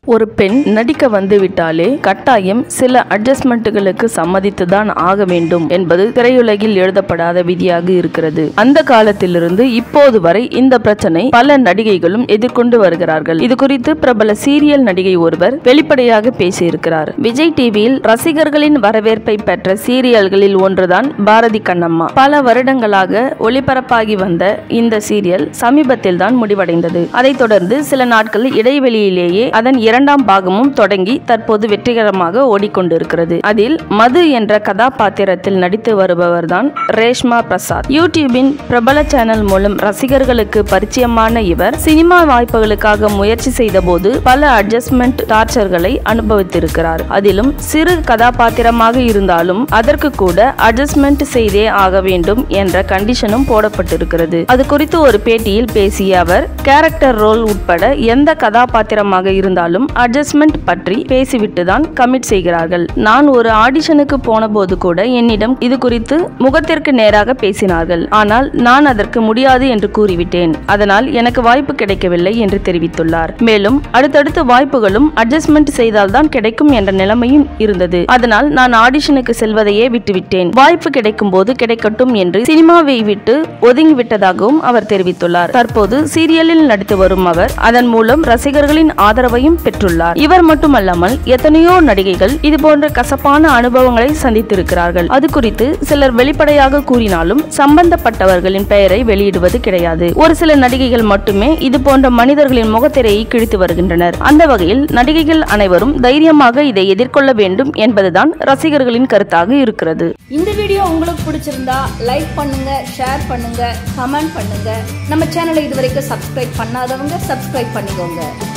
ஒரு பெண் நடிக்க வந்துவிட்டாலே கட்டாயம் சில அட்ஜஸ்ட்மெண்ட்டுகளுக்கு சம்மதித்துதான் ஆக வேண்டும் என்பது திரையுலகில் எழுதப்படாத விதியாக இருக்கிறது அந்த காலத்திலிருந்து இப்போது வரை இந்த பிரச்சனை பல நடிகைகளும் எதிர்கொண்டு வருகிறார்கள் இது குறித்து பிரபல சீரியல் நடிகை ஒருவர் வெளிப்படையாக பேசியிருக்கிறார் விஜய் டிவியில் ரசிகர்களின் வரவேற்பை பெற்ற சீரியல்களில் ஒன்றுதான் பாரதி கண்ணம்மா பல வருடங்களாக ஒளிபரப்பாகி வந்த இந்த சீரியல் சமீபத்தில் தான் முடிவடைந்தது அதைத் தொடர்ந்து சில நாட்கள் இடைவெளியிலேயே அதன் இரண்டாம் பாகமும் தொடங்கி தற்போது வெற்றிகரமாக ஓடிக்கொண்டிருக்கிறது அதில் மது என்ற கதாபாத்திரத்தில் நடித்து வருபவர்தான் ரேஷ்மா பிரசாத் யூடியூபின் பிரபல சேனல் மூலம் ரசிகர்களுக்கு பரிச்சயமான இவர் சினிமா வாய்ப்புகளுக்காக முயற்சி செய்தபோது பல அட்ஜஸ்ட்மெண்ட் டார்ச்சர்களை அனுபவித்திருக்கிறார் அதிலும் சிறு கதாபாத்திரமாக இருந்தாலும் அதற்கு கூட அட்ஜஸ்ட்மெண்ட் செய்தே ஆக வேண்டும் என்ற கண்டிஷனும் போடப்பட்டிருக்கிறது அது குறித்து ஒரு பேட்டியில் பேசிய அவர் கேரக்டர் ரோல் உட்பட எந்த கதாபாத்திரமாக இருந்தாலும் அட்ஜஸ்ட்மெண்ட் பற்றி பேசிவிட்டு தான் கமிட் செய்கிறார்கள் நான் ஒரு ஆடிஷனுக்கு போன போது கூட என்னிடம் இது குறித்து முகத்திற்கு நேராக பேசினார்கள் ஆனால் நான் அதற்கு முடியாது என்று கூறிவிட்டேன் அதனால் எனக்கு வாய்ப்பு கிடைக்கவில்லை என்று தெரிவித்துள்ளார் மேலும் அடுத்தடுத்த வாய்ப்புகளும் அட்ஜஸ்ட்மெண்ட் செய்தால்தான் கிடைக்கும் என்ற நிலைமையும் இருந்தது அதனால் நான் ஆடிஷனுக்கு செல்வதையே விட்டுவிட்டேன் வாய்ப்பு கிடைக்கும் போது கிடைக்கட்டும் என்று சினிமாவை விட்டு ஒதுங்கி விட்டதாகவும் அவர் தெரிவித்துள்ளார் தற்போது சீரியலில் நடித்து வரும் அவர் அதன் மூலம் ரசிகர்களின் ஆதரவையும் பெற்றுள்ளார் இவர் மட்டுமல்லாமல் எத்தனையோ நடிகைகள் இது போன்ற கசப்பான அனுபவங்களை சந்தித்திருக்கிறார்கள் அது குறித்து சிலர் வெளிப்படையாக கூறினாலும் சம்பந்தப்பட்டவர்களின் பெயரை வெளியிடுவது கிடையாது ஒரு சில நடிகைகள் மட்டுமே இது போன்ற மனிதர்களின் முகத்திரையை கிழித்து வருகின்றனர் அந்த வகையில் நடிகைகள் அனைவரும் தைரியமாக இதை எதிர்கொள்ள வேண்டும் என்பதுதான் ரசிகர்களின் கருத்தாக இருக்கிறது இந்த வீடியோ உங்களுக்கு பிடிச்சிருந்தா லைக் பண்ணுங்க ஷேர் பண்ணுங்க கமெண்ட் பண்ணுங்க நம்ம சேனலை இதுவரைக்கும் சப்ஸ்கிரைப் பண்ணாதவங்க சப்ஸ்கிரைப் பண்ணிக்கோங்க